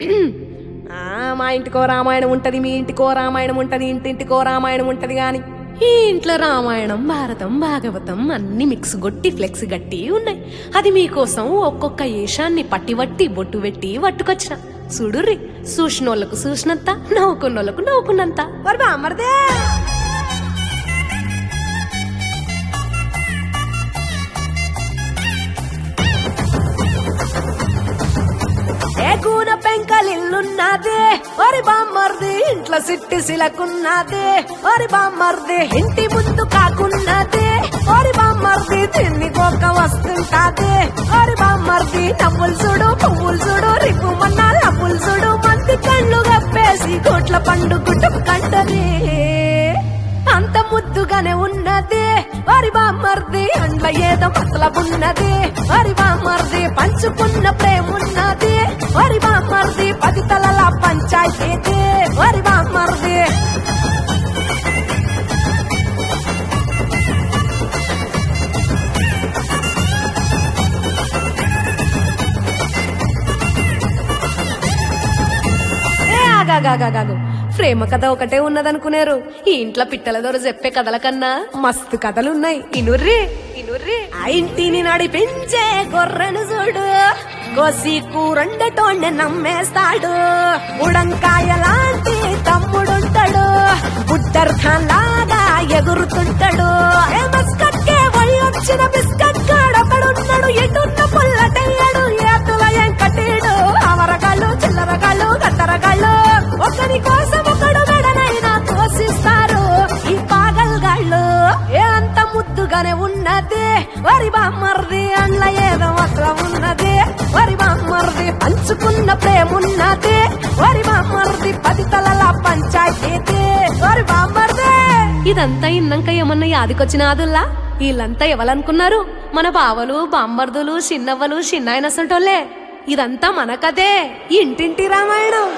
ఆ, మా ఇంటికో రామాయణం ఉంటది మీ ఇంటికో రామాయణం ఉంటది ఇంటింటికో రామాయణం ఉంటది గాని ఈ ఇంట్లో రామాయణం భారతం భాగవతం అన్ని మిక్స్ గొట్టి ఫ్లెక్స్ గట్టి ఉన్నాయి అది మీకోసం ఒక్కొక్క ఏషాన్ని పట్టి వట్టి బొట్టు పెట్టి పట్టుకొచ్చిన చూడుర్రి చూసినోళ్ళకు చూసినంత నవ్వుకున్నోళ్ళకు నవ్వుకున్నంత మరి బామర్దే ఏ కూన పెంకలిల్లున్నది ఒరి బామ్మర్ది ఇంట్లో సిట్టి సిలకున్నది ఒరి బామ్మర్ది ఇంటి ముందు కాకున్నది ఒరి బామ్మర్ది తిన్ని గోక వస్తుంటది ఒరి బామ్మర్ది నవ్వులు చూడు పువ్వులు చూడు రిపు మన్నా నవ్వులు చూడు మంది కళ్ళు గప్పేసి కోట్ల పండు గుడ్డు కంటది అంత ముద్దుగానే ఉన్నది వరి బామ్మర్ది అండ్ల ఏదో మతలబున్నది వరి బామ్మర్ది పంచుకున్న ప్రేమున్నది వరి బామ్మర్ది పది తలల పంచాయతీ వరి బామ్మర్ది ఏ ఆగాగాగాగాగు ప్రేమ కథ ఒకటే ఉన్నదనుకునేరు ఈ ఇంట్లో పిట్టల దొర చెప్పే కథల కన్నా మస్తు కథలున్నాయి ఇనుర్రి ఇనుర్రి ఆ ఇంటిని నడిపించే గొర్రెను చూడు కోసి కూరండటోండి నమ్మేస్తాడు ఉడంకాయ లాంటి తమ్ముడుంటాడు బుడ్డర్ ఖాన్ లాగా ఎగురుతుంటాడు ఏ మస్కట్కే వచ్చిన బిస్కట్ కాడొకడున్నాడు ఎటున్న పుల్లటయ్యాడు ఏతుల ఏం కట్టాడు అవరగాళ్ళు చిల్లరగాళ్ళు గద్దరగాళ్ళు ఒకరి కోసం ఒకడు మెడనైనా తోసిస్తారు ఈ పాగల్గాళ్ళు ఏ అంత ముద్దుగానే ఉన్నది వరి బామ్మర్ది అండ్ల ఏదో మాత్రం ఉన్నది వరి బామ్మర్ది పంచుకున్న ప్రేమున్నది వరి బామ్మర్ది పది తలల పంచాయతీ వరి బామ్మర్ది ఇదంతా ఇన్నాక ఏమన్నా యాదికొచ్చిన ఆదుల్లా వీళ్ళంతా ఎవరనుకున్నారు మన బావలు బామ్మర్దులు చిన్నవ్వలు చిన్నాయన అసంటోళ్ళే ఇదంతా మన కథే ఇంటింటి రామాయణం